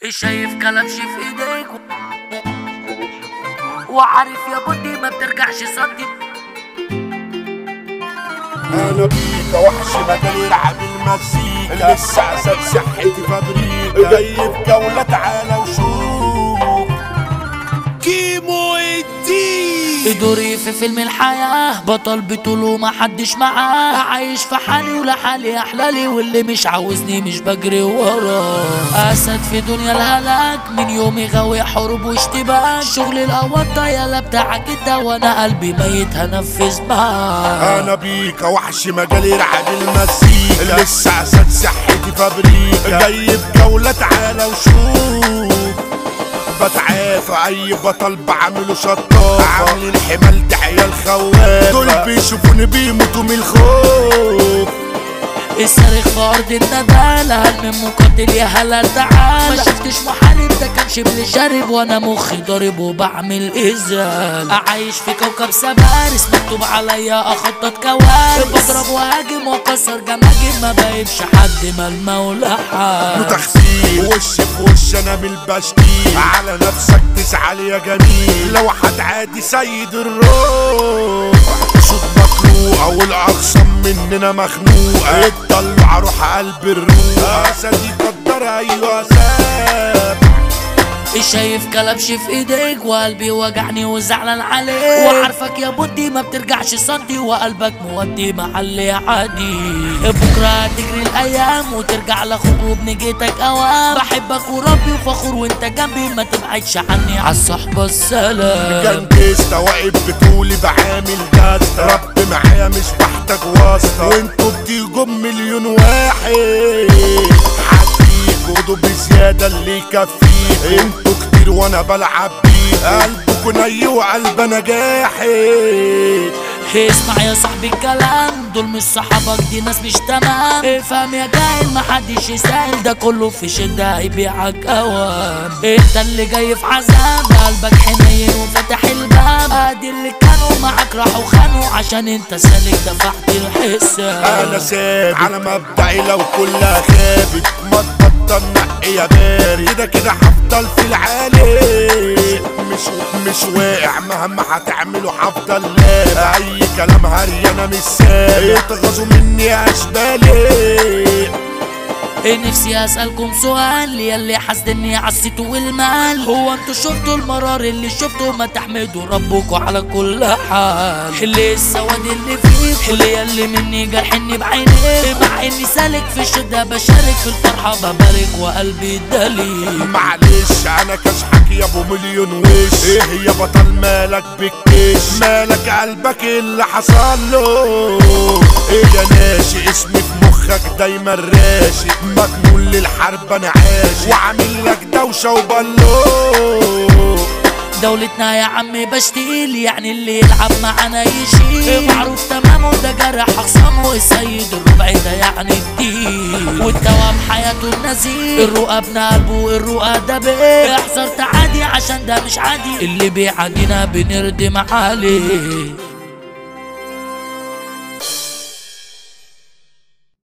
شايف كلبش في ايديك وعارف يا بدي ما بترجعش صدي انا بيك وحش مجال يلعب المزيكا لسه عسل صحتي فابريكا جاي في جولة تعالى وشوف كيمو الدين دوري في فيلم الحياة بطل بطوله ما حدش معاه عايش في حالي ولا حالي أحلالي واللي مش عاوزني مش بجري وراه أسد في دنيا الهلاك من يومي غاوي حروب واشتباك شغل القواطة يلا بتاعك انت وانا قلبي ميت هنفذ معاك انا بيك وحش مجال يلعب المزيكا لسه عسل صحتي فابريكا جاي في جولة تعالى وشوف بتعافى اي بطل بعمله شطافة عاملين حمال ده عيال خوافة دول بيشوفوني بيموتوا من الخوف الصارخ في ارض الندالة هل من مقاتل يا هلا تعالى ما شفتش محارب ده كان شبل شارب وانا مخي ضارب وبعمل ازال عايش في كوكب سبارس مكتوب عليا اخطط كوارث بضرب وهاجم واكسر جماجم ما بايبش حد ما المولى حال وتخفيل وش في وش انا من البشكيل على نفسك تزعل يا جميل لو هتعادي سيد الروح صوت مخلوقة والاخصم مننا مخنوقة اتطلع روح قلب الروح اسدي قدر ايوه ساب شايف كلبش في ايديك وقلبي وجعني وزعلان عليك وعارفك يا بدي ما بترجعش صدي وقلبك مودي محل عادي بكره هتجري الايام وترجع لاخوك وبنجيتك اوام بحبك وربي وفخور وانت جنبي ما تبعدش عني عالصحبه السلام جنجستا واقف بطولي بعامل جاستا رب معايا مش بحتاج واسطة وانتوا بتيجوا مليون واحد حديك خدوا بزيادة اللي يكفيك انتوا كتير وانا بلعب بيك قلبكوا ني وقلب انا جاحد اسمع يا صاحبي الكلام دول مش صحابك دي ناس مش تمام افهم يا جاهل محدش يسأل ده كله في شدة هيبيعك اوام انت اللي جاي في عذاب قلبك حنين وفتح الباب ادي اللي كانوا معاك راحوا خانوا عشان انت سالك دفعت الحساب انا ثابت على مبدئي لو كلها خابت ما تبطل نقي يا باري كده كده هفضل في العالي مش مش واقع مهما هتعملوا هفضل لابع اي كلام هري انا مش سابق اتغاظوا مني يا اشبالي نفسي اسالكم سؤال يلي حاسدني عالسيتو والمال هو انتوا شفتوا المرار اللي شفتوا ما تحمدوا ربكوا على كل حال اللي السواد اللي فيك اللي يلي مني جرحني بعينيك مع اني سالك في الشده بشارك في الفرحه ببارك وقلبي دليل معلش انا كشحك يا ابو مليون وش ايه يا بطل مالك بالكش مالك قلبك إيه اللي حصل له ايه يا ناشي اسمي في مخك دايما راشي مجنون للحرب انا عاشق وعامل لك دوشه وبلو دولتنا يا عمي بشتيل يعني اللي يلعب معانا يشيل معروف تمام وده جرح اخصامه السيد الربع ده يعني الدين والتوام حياته النزيل الرؤى ابن قلبه الرؤى ده بيه احذر تعادي عشان ده مش عادي اللي بيعادينا بنردم عليه